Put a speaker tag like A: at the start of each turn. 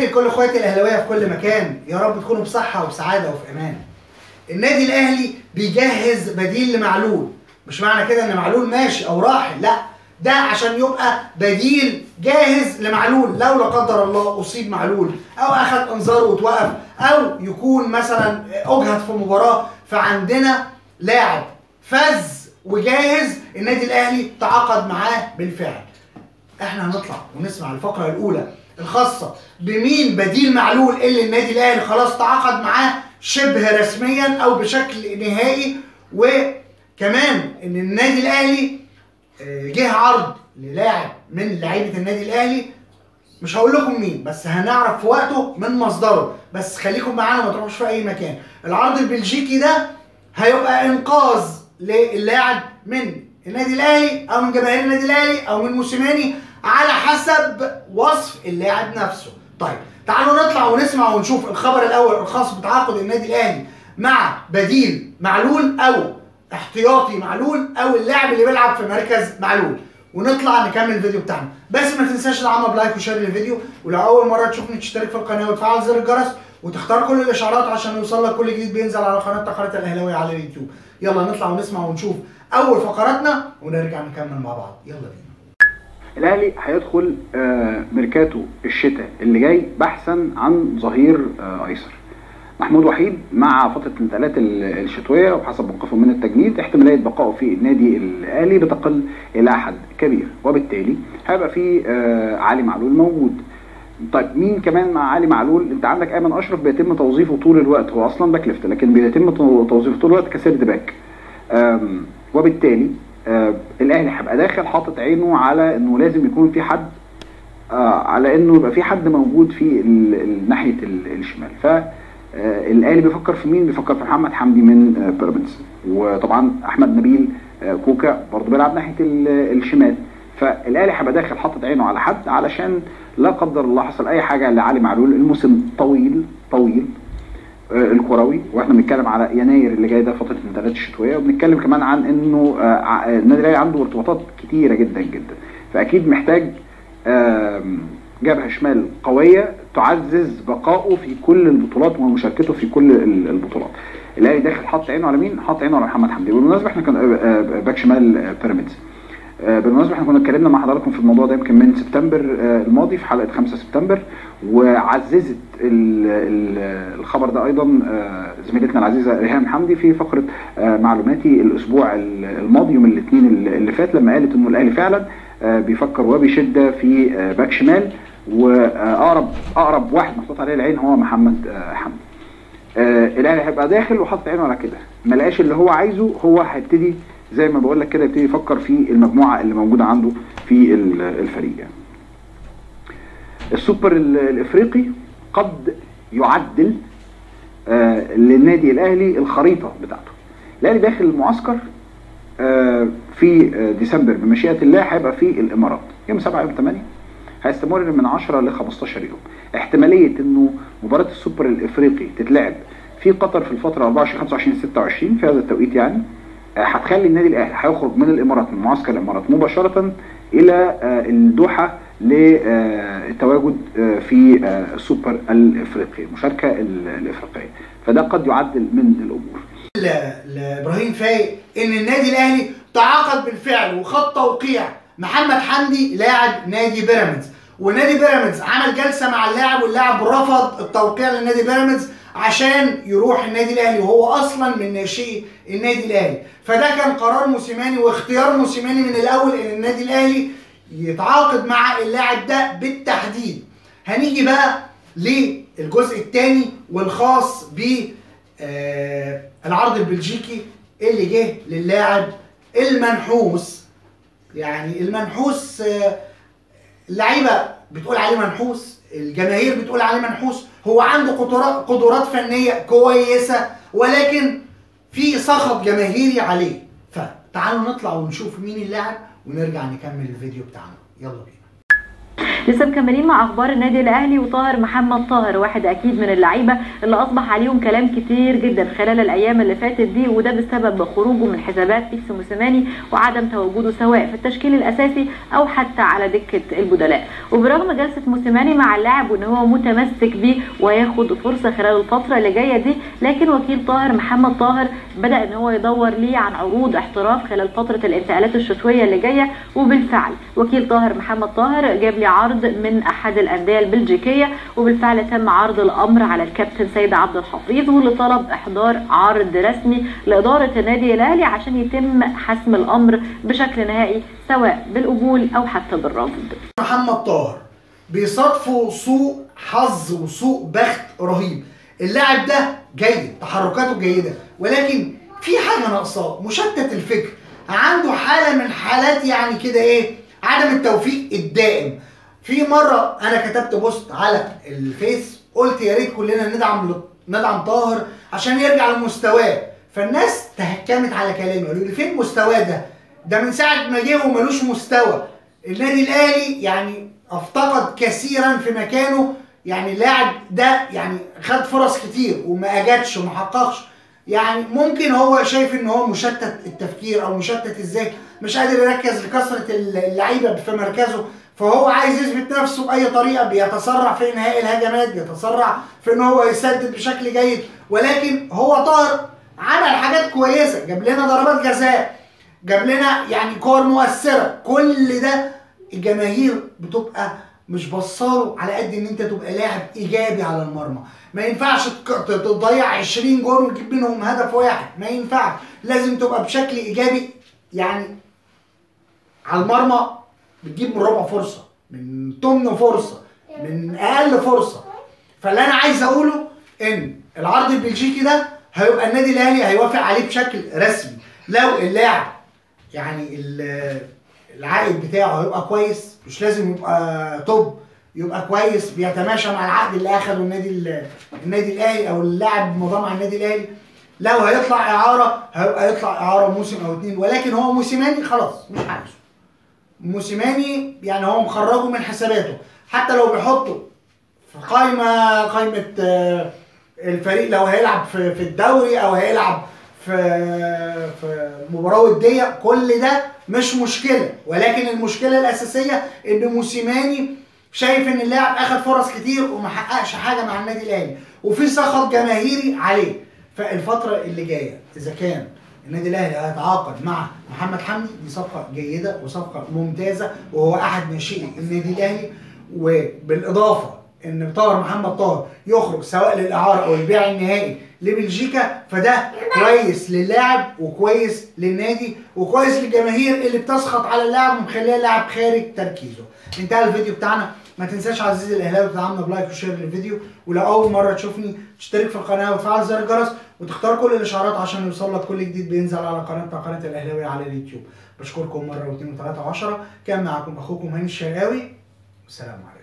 A: تحياتي لكل اخواتي الاهلاويه في كل مكان يا رب تكونوا بصحه وبسعاده وفي امان النادي الاهلي بيجهز بديل لمعلول مش معنى كده ان معلول ماشي او راحل لا ده عشان يبقى بديل جاهز لمعلول لو لا قدر الله اصيب معلول او اخذ انذار وتوقف او يكون مثلا اجهد في مباراه فعندنا لاعب فز وجاهز النادي الاهلي تعاقد معاه بالفعل احنا هنطلع ونسمع الفقره الاولى الخاصه بمين بديل معلول اللي النادي الاهلي خلاص تعاقد معاه شبه رسميا او بشكل نهائي وكمان ان النادي الاهلي آه، جه عرض للاعب من لعيبه النادي الاهلي مش هقول لكم مين بس هنعرف في وقته من مصدره بس خليكم معانا وما تروحوش في اي مكان العرض البلجيكي ده هيبقى انقاذ للاعب من النادي الاهلي او من جماهير النادي الاهلي او من موسيماني على حسب وصف اللاعب نفسه طيب تعالوا نطلع ونسمع ونشوف الخبر الاول الخاص بتعاقد النادي الاهلي مع بديل معلول او احتياطي معلول او اللاعب اللي بيلعب في مركز معلول ونطلع نكمل الفيديو بتاعنا بس ما تنساش تدعمنا بلايك وشير للفيديو ولو اول مره تشوفني تشترك في القناه وتفعل زر الجرس وتختار كل الاشعارات عشان يوصل لك كل جديد بينزل على قناه قناه الاهلاويه على اليوتيوب يلا نطلع ونسمع ونشوف اول فقراتنا ونرجع نكمل مع بعض يلا بينا
B: الاهلي هيدخل آه، ميركاتو الشتاء اللي جاي بحثا عن ظهير آه، ايسر محمود وحيد مع فتره الانتقالات ال- الشتويه وحسب موقفه من التجنيد احتماليه بقائه في النادي الاهلي بتقل الى حد كبير وبالتالي هيبقى في آه، علي معلول موجود طيب مين كمان مع علي معلول انت عندك ايمن اشرف بيتم توظيفه طول الوقت هو اصلا باك ليفت لكن بيتم تو- توظيفه طول الوقت كسيرد باك آم، وبالتالي آه، الاهلي هيبقى داخل حاطط عينه على انه لازم يكون في حد آه على انه يبقى في حد موجود في ال- ال- ناحيه ال- الشمال ف آه، الاهلي بيفكر في مين بيفكر في محمد حمدي من آه، بيراميدز وطبعا احمد نبيل آه، كوكا برضه بيلعب ناحيه ال- الشمال فالاهلي هيبقى داخل حاطط عينه على حد علشان لا قدر الله حصل اي حاجه لعلي معلول الموسم طويل طويل آه، الكروي واحنا بنتكلم على يناير اللي جاي ده فتره الانتقالات الشتويه وبنتكلم كمان عن انه آه، ع- النادي الاهلي عنده ارتباطات كتيره جدا جدا فاكيد محتاج آم، جبهه شمال قويه تعزز بقائه في كل البطولات ومشاركته في كل ال- البطولات. الاهلي داخل حاطط عينه على مين؟ حاطط عينه على محمد حمدي بالمناسبه احنا كنا آه، آه، باك شمال آه، بيراميدز. آه، بالمناسبه احنا كنا اتكلمنا مع حضراتكم في الموضوع ده يمكن من سبتمبر آه، الماضي في حلقه 5 سبتمبر وعززت ال- ال- الخبر ده ايضا آه، زميلتنا العزيزه ريهام حمدي في فقره آه، معلوماتي الاسبوع ال- الماضي يوم الاثنين اللي اللي فات لما قالت انه الاهلي فعلا آه، بيفكر وبشده في آه، باك شمال واقرب اقرب واحد محطوط عليه العين هو محمد آه، حمدي. آه، الاهلي هيبقى داخل وحاطط عينه على كده ما لقاش اللي هو عايزه هو هيبتدي زي ما بقول لك كده يبتدي يفكر في المجموعه اللي موجوده عنده في ال- الفريق يعني. السوبر ال- الافريقي قد يعدل آه، للنادي الاهلي الخريطه بتاعته الاهلي داخل المعسكر آه، في آه، ديسمبر بمشيئه الله هيبقى في الامارات يوم 7 يوم 8 هيستمر من 10 ل 15 يوم احتماليه انه مباراه السوبر الافريقي تتلعب في قطر في الفتره 24 25 26 في هذا التوقيت يعني آه، هتخلي النادي الاهلي هيخرج من الامارات من معسكر الامارات مباشره الى آه، الدوحه للتواجد آه، في آه، السوبر الافريقي المشاركه ال- الافريقيه فده قد يعدل من الامور
A: ل- لابراهيم فايق ان النادي الاهلي تعاقد بالفعل وخد توقيع محمد حمدي لاعب نادي بيراميدز ونادي بيراميدز عمل جلسه مع اللاعب واللاعب رفض التوقيع لنادي بيراميدز عشان يروح النادي الاهلي وهو اصلا من ناشئي النادي الاهلي فده كان قرار موسيماني واختيار موسيماني من الاول ان النادي الاهلي يتعاقد مع اللاعب ده بالتحديد هنيجي بقى للجزء الثاني والخاص ب آه، العرض البلجيكي اللي جه للاعب المنحوس يعني المنحوس آه، اللعيبه بتقول عليه منحوس الجماهير بتقول عليه منحوس هو عنده قدرات قدرات فنيه كويسه ولكن في سخط جماهيري عليه فتعالوا نطلع ونشوف مين اللاعب ونرجع نكمل الفيديو بتاعنا يلا بينا
C: لسه مكملين مع اخبار النادي الاهلي وطاهر محمد طاهر واحد اكيد من اللعيبه اللي اصبح عليهم كلام كتير جدا خلال الايام اللي فاتت دي وده بسبب خروجه من حسابات بيكس موسيماني وعدم تواجده سواء في التشكيل الاساسي او حتى على دكه البدلاء وبرغم جلسه موسيماني مع اللاعب وان هو متمسك بيه وهياخد فرصه خلال الفتره اللي جايه دي لكن وكيل طاهر محمد طاهر بدا ان هو يدور ليه عن عروض احتراف خلال فتره الانتقالات الشتويه اللي جايه وبالفعل وكيل طاهر محمد طاهر جاب لي عرض من احد الانديه البلجيكيه وبالفعل تم عرض الامر على الكابتن سيد عبد الحفيظ واللي طلب احضار عرض رسمي لاداره النادي الاهلي عشان يتم حسم الامر بشكل نهائي سواء بالقبول او حتى بالرفض.
A: محمد طاهر بيصادفوا سوء حظ وسوء بخت رهيب اللاعب ده جيد تحركاته جيده ولكن في حاجه ناقصاه مشتت الفكر عنده حاله من حالات يعني كده ايه عدم التوفيق الدائم في مره انا كتبت بوست على الفيس قلت يا ريت كلنا ندعم ندعم طاهر عشان يرجع لمستواه فالناس تهكمت على كلامي قالوا لي فين مستواه ده ده من ساعه ما جه وملوش مستوى النادي الاهلي يعني افتقد كثيرا في مكانه يعني اللاعب ده يعني خد فرص كتير وما اجادش وما حققش يعني ممكن هو شايف ان هو مشتت التفكير او مشتت الذهن مش قادر يركز لكثره اللعيبه في مركزه فهو عايز يثبت نفسه باي طريقه بيتسرع في انهاء الهجمات بيتسرع في ان هو يسدد بشكل جيد ولكن هو طاهر عمل حاجات كويسه جاب لنا ضربات جزاء جاب لنا يعني كور مؤثره كل ده الجماهير بتبقى مش بصاله على قد ان انت تبقى لاعب ايجابي على المرمى ما ينفعش تضيع 20 جول وتجيب منهم هدف واحد ما ينفعش لازم تبقى بشكل ايجابي يعني على المرمى بتجيب من ربع فرصه من ثمن فرصه من اقل فرصه فاللي انا عايز اقوله ان العرض البلجيكي ده هيبقى النادي الاهلي هيوافق عليه بشكل رسمي لو اللاعب يعني العائد بتاعه هيبقى كويس مش لازم يبقى توب يبقى كويس بيتماشى مع العقد اللي اخده النادي النادي الاهلي او اللاعب مضى مع النادي الاهلي لو هيطلع اعاره هيبقى يطلع اعاره موسم او اتنين ولكن هو موسيماني خلاص مش عايزه موسيماني يعني هو مخرجه من حساباته حتى لو بيحطه في قائمه قائمه الفريق لو هيلعب في في الدوري او هيلعب في في مباراه وديه كل ده مش مشكله ولكن المشكله الاساسيه ان موسيماني شايف ان اللاعب اخد فرص كتير وما حققش حاجه مع النادي الاهلي وفي سخط جماهيري عليه فالفتره اللي جايه اذا كان النادي الاهلي هيتعاقد مع محمد حمدي دي صفقه جيده وصفقه ممتازه وهو احد ناشئي النادي الاهلي وبالاضافه ان طاهر محمد طاهر يخرج سواء للاعاره او البيع النهائي لبلجيكا فده كويس للاعب وكويس للنادي وكويس للجماهير اللي بتسخط على اللاعب ومخليه اللاعب خارج تركيزه انتهى الفيديو بتاعنا ما تنساش عزيزي الاهلاوي تدعمنا بلايك وشير للفيديو ولو اول مره تشوفني تشترك في القناه وتفعل زر الجرس وتختار كل الاشعارات عشان يوصل لك كل جديد بينزل على قناتنا قناه الاهلاوي على اليوتيوب بشكركم مره واثنين وثلاثه وعشره كان معكم اخوكم هاني الشرقاوي والسلام عليكم